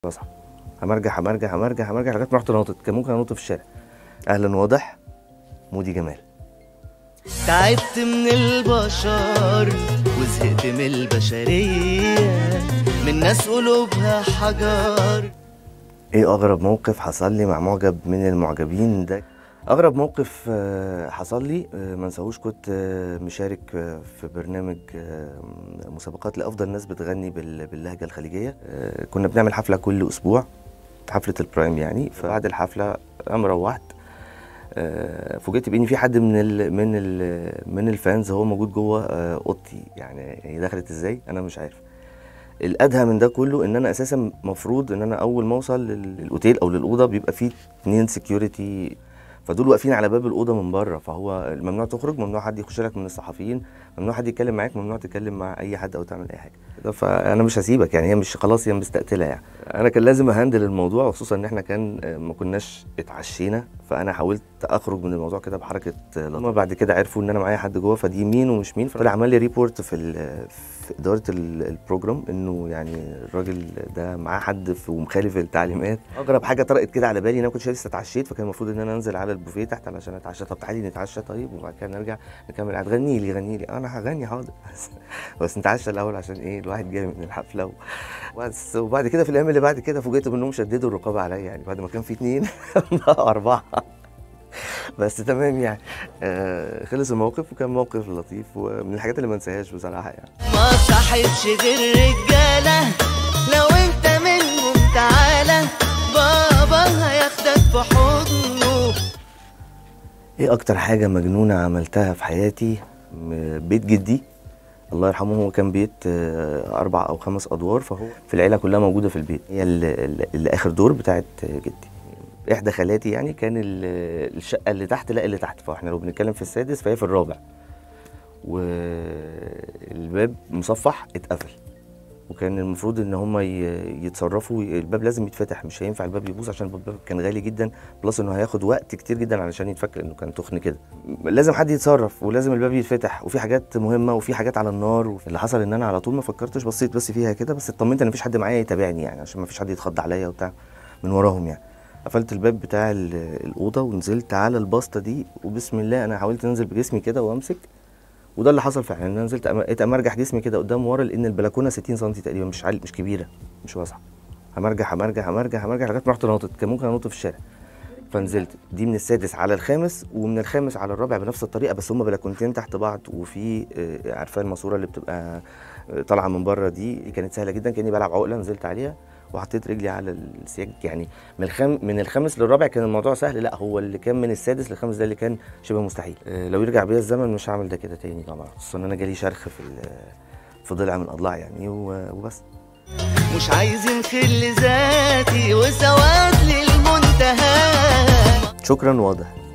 بصحى همرجع همرجع همرجع همرجع لغايه ما رحت ناطط كان ممكن انط في الشارع اهلا واضح مودي جمال تعبت من البشر وزهقت من البشرية من ناس قلوبها حجر ايه اغرب موقف حصل لي مع معجب من المعجبين ده اغرب موقف آه، حصل لي آه، ما انساهوش كنت آه، مشارك آه، في برنامج آه، مسابقات لافضل ناس بتغني بال- باللهجه الخليجيه آه، كنا بنعمل حفله كل اسبوع حفله البرايم يعني فبعد الحفله انا روحت آه، فوجئت بان في حد من ال من ال من الفانز هو موجود جوه آه، اوضتي يعني هي دخلت ازاي انا مش عارف الادهى من ده كله ان انا اساسا مفروض ان انا اول ما اوصل لل- للاوتيل او للاوضه بيبقى فيه اتنين سكيورتي فدول واقفين على باب الاوضه من بره فهو ممنوع تخرج ممنوع حد يخش لك من الصحفيين ممنوع حد يتكلم معاك ممنوع تتكلم مع اي حد او تعمل اي حاجه ده فانا مش هسيبك يعني هي مش خلاص هي مستقتله يعني انا كان لازم اهندل الموضوع وخصوصا ان احنا كان آه، ما كناش اتعشينا فانا حاولت اخرج من الموضوع كده بحركه آه، لطيفه بعد كده عرفوا ان انا معايا حد جوه فدي مين ومش مين فطلع عمل لي ريبورت في ال- في اداره ال- البروجرام انه يعني الراجل ده معاه حد في- ومخالف التعليمات اغرب حاجه طرقت كده على بالي ان انا كنت لسه اتعشيت فكان المفروض ان انا انزل على البوفيه تحت علشان اتعشى طب تعالي نتعشى طيب وبعد كده نرجع نكمل قاعد غني لي غني لي انا هغني حاضر بس, بس نتعشى الاول عشان ايه الواحد جاي من الحفله و... بس وبعد كده في الايام اللي بعد كده فوجئت بانهم شددوا الرقابه عليا يعني بعد ما كان في اتنين بقى اربعه بس تمام يعني آه خلص الموقف وكان موقف لطيف ومن الحاجات اللي ما انساهاش بصراحه يعني ما صاحبش غير رجالة لو انت منهم تعالى بابا هياخدك في حضنه ايه اكتر حاجه مجنونه عملتها في حياتي م- بيت جدي الله يرحمه هو كان بيت آه، اربع او خمس ادوار فهو في العيله كلها موجوده في البيت هي اللي, اللي اخر دور بتاعت جدي احدى خالاتي يعني كان ال- الشقه اللي تحت لا اللي تحت فاحنا لو بنتكلم في السادس فهي في الرابع والباب مصفح اتقفل وكان المفروض ان هم يتصرفوا الباب لازم يتفتح مش هينفع الباب يبوظ عشان الباب كان غالي جدا بلس انه هياخد وقت كتير جدا علشان يتفك لانه كان تخن كده لازم حد يتصرف ولازم الباب يتفتح وفي حاجات مهمه وفي حاجات على النار اللي حصل ان انا على طول ما فكرتش بصيت بس فيها كده بس اطمنت ان مفيش حد معايا يتابعني يعني عشان مفيش حد يتخض عليا وبتاع من وراهم يعني قفلت الباب بتاع ال- الاوضه ونزلت على الباسطه دي وبسم الله انا حاولت انزل بجسمي كده وامسك وده اللي حصل فعلا ان انا نزلت أم- بقيت امرجح جسمي كده قدام ورا لان البلكونه 60 سم تقريبا مش عالي مش كبيره مش واسعه همرجح همرجح همرجح همرجح لغايه ما رحت ناطط كان ممكن انط في الشارع فنزلت دي من السادس على الخامس ومن الخامس على الرابع بنفس الطريقه بس هما بلكونتين تحت بعض وفي آه، عارفه الماسوره اللي بتبقى آه، طالعه من بره دي دي كانت سهله جدا كاني بلعب عقله نزلت عليها وحطيت رجلي على السياج يعني من الخام من الخامس للرابع كان الموضوع سهل لا هو اللي كان من السادس للخامس ده اللي كان شبه مستحيل آه، لو يرجع بيا الزمن مش هعمل ده كده تاني طبعا خصوصا ان انا جالي شرخ في ال- في ضلع من الاضلاع يعني و- وبس مش عايزين خل ذاتي وسواد للمنتهى شكرا واضح